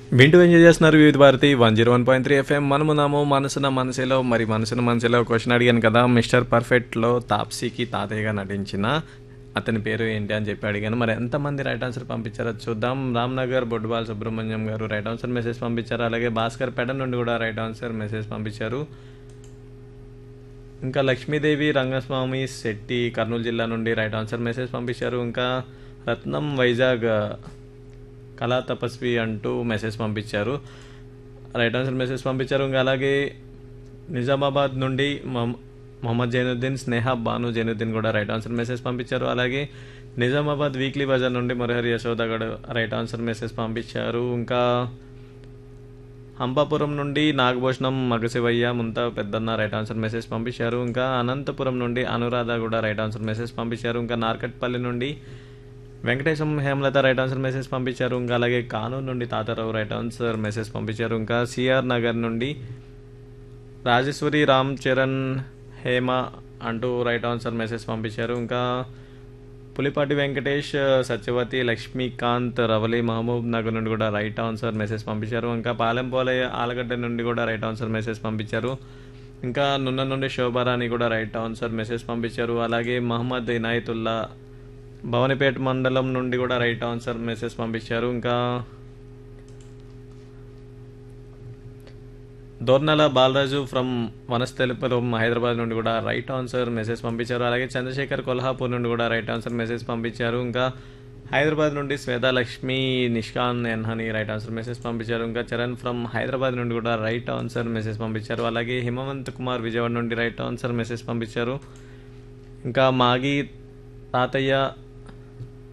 వింటూ ఎంజాయ్ చేస్తున్నారు Vividh Bharati one zero one point three FM మనమున్నాము మనసున మనసులో మరి మనసున మనసులో క్వశ్చన్ అడిగాను కదా మిస్టర్ పర్ఫెక్ట్లో తాప్సీకి తాతయ్యగా నటించిన అతని పేరు ఏంటి అని చెప్పి అడిగాను మరి ఎంతమంది రైట్ ఆన్సర్ పంపించారో చూద్దాం రామ్నగర్ బొడ్డుబాల్ సుబ్రహ్మణ్యం గారు రైట్ ఆన్సర్ మెసేజ్ పంపించారు అలాగే భాస్కర్ పెడ నుండి కూడా రైట్ ఆన్సర్ మెసేజ్ పంపించారు ఇంకా లక్ష్మీదేవి రంగస్వామి శెట్టి కర్నూలు జిల్లా నుండి రైట్ ఆన్సర్ మెసేజ్ పంపించారు ఇంకా రత్నం వైజాగ్ కళా తపస్వి అంటూ మెసేజ్ పంపించారు రైట్ ఆన్సర్ మెసేజ్ పంపించారు ఇంకా అలాగే నిజామాబాద్ నుండి మహ- మొహమ్మద్ జైనుద్దీన్ స్నేహ బాను జైనుద్దీన్ కూడా రైట్ ఆన్సర్ మెసేజ్ పంపించారు అలాగే నిజామాబాద్ వీక్లీ బజార్ నుండి మురహరి యశోద కూడా రైట్ ఆన్సర్ మెసేజ్ పంపించారు ఇంకా హంపాపురం నుండి నాగభూషణం మగశివయ్య ముంత పెద్దన్న రైట్ ఆన్సర్ మెసేజ్ పంపించారు ఇంకా అనంతపురం నుండి అనురాధ కూడా రైట్ ఆన్సర్ మెసేజ్ పంపించారు ఇంకా నార్కట్పల్లి నుండి Venkatesham Hemalatha right answer message పంపించారు ఇంకా అలాగే కానూరు నుండి తాతారావు రైట్ ఆన్సర్ మెసేజ్ పంపించారు ఇంకా సిఆర్ నగర్ నుండి రాజేశ్వరి రామ్ చరణ్ హేమ అంటూ రైట్ ఆన్సర్ మెసేజ్ పంపించారు ఇంకా పులిపాటి వెంకటేష్ సత్యవతి లక్ష్మీకాంత్ రవలి మహబూబ్ నగర్ నుండి కూడా రైట్ ఆన్సర్ మెసేజ్ పంపించారు ఇంకా పాలెంపోలయ్య ఆలగడ్డ నుండి కూడా రైట్ ఆన్సర్ మెసేజ్ పంపించారు ఇంకా నున్న నుండి శోభారాణి కూడా రైట్ ఆన్సర్ మెసేజ్ పంపించారు అలాగే మహమ్మద్ ఇనాయతుల్లా భవనిపేట మండలం నుండి కూడా రైట్ ఆన్సర్ మెసేజ్ పంపించారు ఇంకా దోర్నల బాలరాజు ఫ్రమ్ వనస్థలిపురం హైదరాబాద్ నుండి కూడా రైట్ ఆన్సర్ మెసేజ్ పంపించారు అలాగే చంద్రశేఖర్ కొల్హాపూర్ నుండి కూడా రైట్ ఆన్సర్ మెసేజ్ పంపించారు ఇంకా హైదరాబాద్ నుండి శ్వేతా లక్ష్మి నిష్కాన్ ఎన్హని రైట్ ఆన్సర్ మెసేజ్ పంపించారు ఇంకా చరణ్ ఫ్రమ్ హైదరాబాద్ నుండి కూడా రైట్ ఆన్సర్ మెసేజ్ పంపించారు అలాగే హిమవంత్ కుమార్ విజయవాడ నుండి రైట్ ఆన్సర్ మెసేజ్ పంపించారు ఇంకా మాగి తాతయ్య